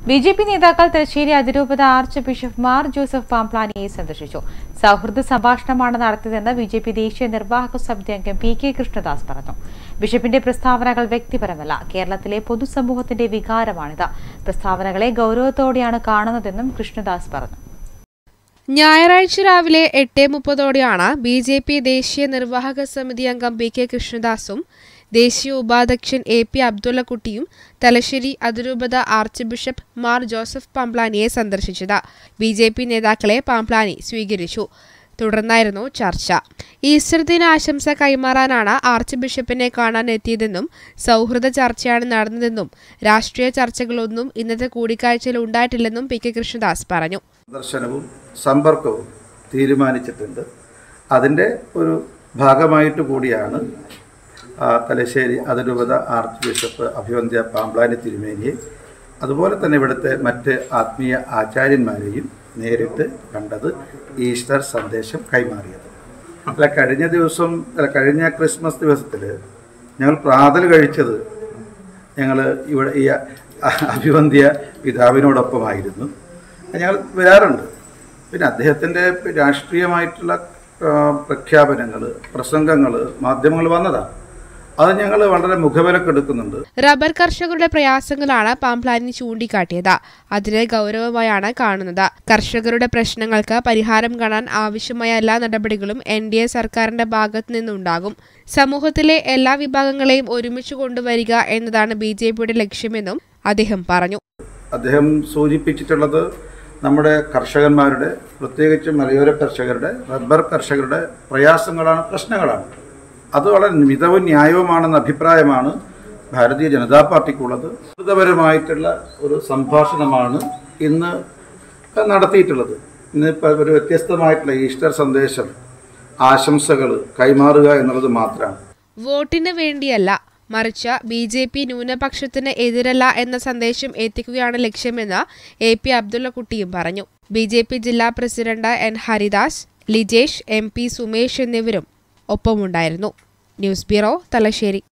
B J P നേതാക്കൾ തലശ്ശേരി അതിരൂപത archbishop Mar Joseph പാംപ്ലാനിയെ സന്ദർശിച്ചു സൗഹൃദ സംഭാഷണമാണ് നടത്തിയതെന്ന് ബി ജെ പി ദേശീയ നിർവാഹക സമിതി അംഗം പി കെ കൃഷ്ണദാസ് പറഞ്ഞു ബിഷപ്പിന്റെ പ്രസ്താവനകൾ വ്യക്തിപരമല്ല കേരളത്തിലെ പൊതുസമൂഹത്തിന്റെ വികാരമാണിത് പ്രസ്താവനകളെ ഗൗരവത്തോടെയാണ് കാണുന്നതെന്നും കൃഷ്ണദാസ് പറഞ്ഞു ഞായറാഴ്ച രാവിലെ എട്ട് മുപ്പതോടെയാണ് ബി ജെ പി ദേശീയ നിർവാഹക സമിതി അംഗം പി കെ കൃഷ്ണദാസും ദേശീയ ഉപാധ്യക്ഷൻ എ പി അബ്ദുള്ളക്കുട്ടിയും തലശ്ശേരി അതിരൂപത ആർച്ച് ബിഷപ്പ് മാർ ജോസഫ് പാംപ്ലാനിയെ സന്ദർശിച്ചത് ബി ജെ പി നേതാക്കളെ പാംപ്ലാനി സ്വീകരിച്ചു തുടർന്നായിരുന്നു ചർച്ച ഈസ്റ്റർ ദിന ആശംസ കൈമാറാനാണ് ആർച്ച് ബിഷപ്പിനെ കാണാൻ എത്തിയതെന്നും സൗഹൃദ ചർച്ചയാണ് നടന്നതെന്നും രാഷ്ട്രീയ ചർച്ചകളൊന്നും ഇന്നത്തെ കൂടിക്കാഴ്ചയിൽ ഉണ്ടായിട്ടില്ലെന്നും പി കെ കൃഷ്ണദാസ് പറഞ്ഞു ദർശനവും സമ്പർക്കവും തീരുമാനിച്ചിട്ടുണ്ട് അതിൻ്റെ ഒരു ഭാഗമായിട്ട് കൂടിയാണ് ആ, തലശ്ശേരി അതിരൂപത ആർച്ച് ബിഷപ്പ് അഭിവന്ധ്യ പാമ്പ്ലാനി തിരുമേനിയെ അതുപോലെ തന്നെ ഇവിടുത്തെ മറ്റ് ആത്മീയ ആചാര്യന്മാരെയും നേരിട്ട് കണ്ടത് ഈസ്റ്റർ സന്ദേശം കൈമാറിയത് അല്ല കഴിഞ്ഞ ദിവസം അല്ല കഴിഞ്ഞ ക്രിസ്മസ് ദിവസത്തിൽ ഞങ്ങൾ പ്രാതൽ കഴിച്ചത് ഞങ്ങൾ ഇവിടെ ഈ അഭിവന്ധ്യ പിതാവിനോടൊപ്പമായിരുന്നു ഞങ്ങൾ വരാറുണ്ട് പിന്നെ അദ്ദേഹത്തിൻ്റെ രാഷ്ട്രീയമായിട്ടുള്ള പ്രഖ്യാപനങ്ങൾ പ്രസംഗങ്ങൾ മാധ്യമങ്ങൾ വന്നതാണ് അത് ഞങ്ങൾ വളരെ മുഖവിലക്കെടുക്കുന്നുണ്ട് റബ്ബർ കർഷകരുടെ പ്രയാസങ്ങളാണ് പാംപ്ലാനി ചൂണ്ടിക്കാട്ടിയത് അതിനെ ഗൗരവമായാണ് കാണുന്നത് കർഷകരുടെ പ്രശ്നങ്ങൾക്ക് പരിഹാരം കാണാൻ ആവശ്യമായ എല്ലാ നടപടികളും എൻ ഡി എ സർക്കാരിന്റെ ഭാഗത്തു നിന്നുണ്ടാകും സമൂഹത്തിലെ എല്ലാ വിഭാഗങ്ങളെയും ഒരുമിച്ച് കൊണ്ടുവരിക എന്നതാണ് ബി ജെ പിയുടെ ലക്ഷ്യമെന്നും അദ്ദേഹം പറഞ്ഞു അദ്ദേഹം സൂചിപ്പിച്ചിട്ടുള്ളത് നമ്മുടെ കർഷകന്മാരുടെ പ്രത്യേകിച്ച് മലയോര കർഷകരുടെ റബ്ബർ കർഷകരുടെ പ്രയാസങ്ങളാണ് പ്രശ്നങ്ങളാണ് അത് വളരെ മിതവും ന്യായവുമാണെന്ന അഭിപ്രായമാണ് ഭാരതീയ ജനതാ പാർട്ടിക്കുള്ളത് വികൃതപരമായിട്ടുള്ള ഒരു സംഭാഷണമാണ് ഇന്ന് നടത്തിയിട്ടുള്ളത് ഇന്ന് ഇപ്പോൾ ഒരു വ്യത്യസ്തമായിട്ടുള്ള ഈസ്റ്റർ സന്ദേശം ആശംസകൾ കൈമാറുക എന്നുള്ളത് മാത്രമാണ് വോട്ടിന് വേണ്ടിയല്ല മറിച്ച് ബി ജെ പി ന്യൂനപക്ഷത്തിന് എതിരല്ല എന്ന സന്ദേശം എത്തിക്കുകയാണ് ലക്ഷ്യമെന്ന് എ പി അബ്ദുള്ളക്കുട്ടിയും പറഞ്ഞു ബി ജെ പി ജില്ലാ president N Haridas Lijesh M P Sumesh എന്നിവരും ഒപ്പമുണ്ടായിരുന്നു ന്യൂസ് ബ്യൂറോ തലശ്ശേരി